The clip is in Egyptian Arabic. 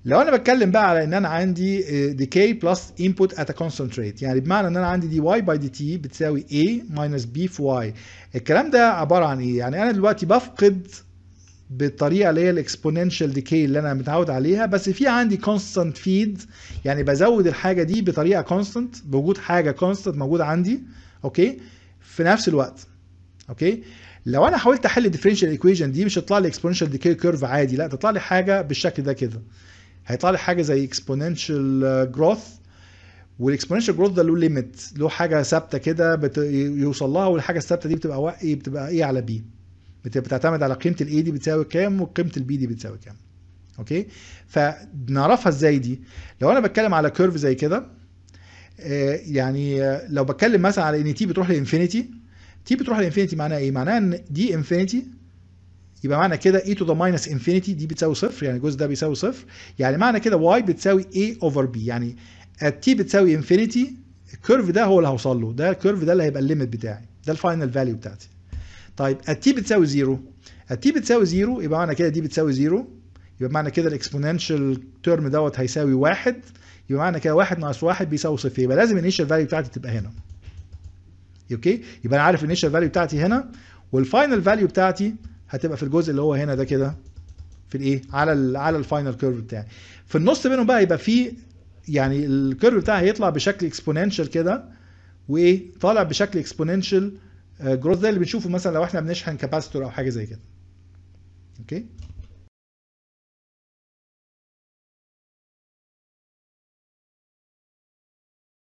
لو انا بتكلم بقى على ان انا عندي ديكي بلس انبوت ات كونستانت ريت يعني بمعنى ان انا عندي دي واي باي دي تي بتساوي a ماينس b في y الكلام ده عباره عن ايه يعني انا دلوقتي بفقد بالطريقه اللي هي الاكسبوننشال ديكي اللي انا متعود عليها بس في عندي كونستانت فيد يعني بزود الحاجه دي بطريقه كونستانت بوجود حاجه كونستانت موجوده عندي اوكي في نفس الوقت اوكي لو انا حاولت احل الديفرنشال ايكويشن دي مش هيطلع لي اكسبوننشال ديكي كيرف عادي لا تطلع لي حاجه بالشكل ده كده هيطلع لي حاجه زي اكسبوننشال جروث والاكسبوننشال جروث ده له ليميت له حاجه ثابته كده بت... يوصل لها والحاجه الثابته دي بتبقى و... ايه بتبقى ايه على بي بتعتمد على قيمه الاي دي بتساوي كام وقيمه البي دي بتساوي كام اوكي فنعرفها ازاي دي لو انا بتكلم على كيرف زي كده آه، يعني آه، لو بتكلم مثلا على ان تي بتروح لانفينيتي تي بتروح لانفينيتي معناها ايه معناها ان دي انفينيتي يبقى معنى كده e to the minus infinity دي بتساوي صفر يعني الجزء ده بيساوي صفر يعني معنى كده y بتساوي a over b يعني t بتساوي infinity الكيرف ده هو اللي هوصل له ده الكيرف ده اللي هيبقى الليميت بتاعي ده الفاينل فاليو بتاعتي طيب t بتساوي زيرو t بتساوي زيرو يبقى معنى كده دي بتساوي زيرو يبقى معنى كده الاكسبوننشال تيرم دوت هيساوي واحد يبقى معنى كده واحد ناقص واحد بيساوي صفر يبقى لازم الانيشال فاليو بتاعتي تبقى هنا اوكي يبقى انا عارف الانيشال فاليو بتاعتي هنا والفاينل فاليو بتاعتي هتبقى في الجزء اللي هو هنا ده كده في الايه على ال على الفاينل كيرف بتاعي في النص بينهم بقى يبقى في يعني الكيرف بتاعي هيطلع بشكل اكسبوننشال كده وايه طالع بشكل اكسبوننشال جروث زي اللي بنشوفه مثلا لو احنا بنشحن كاباسيتور او حاجه زي كده اوكي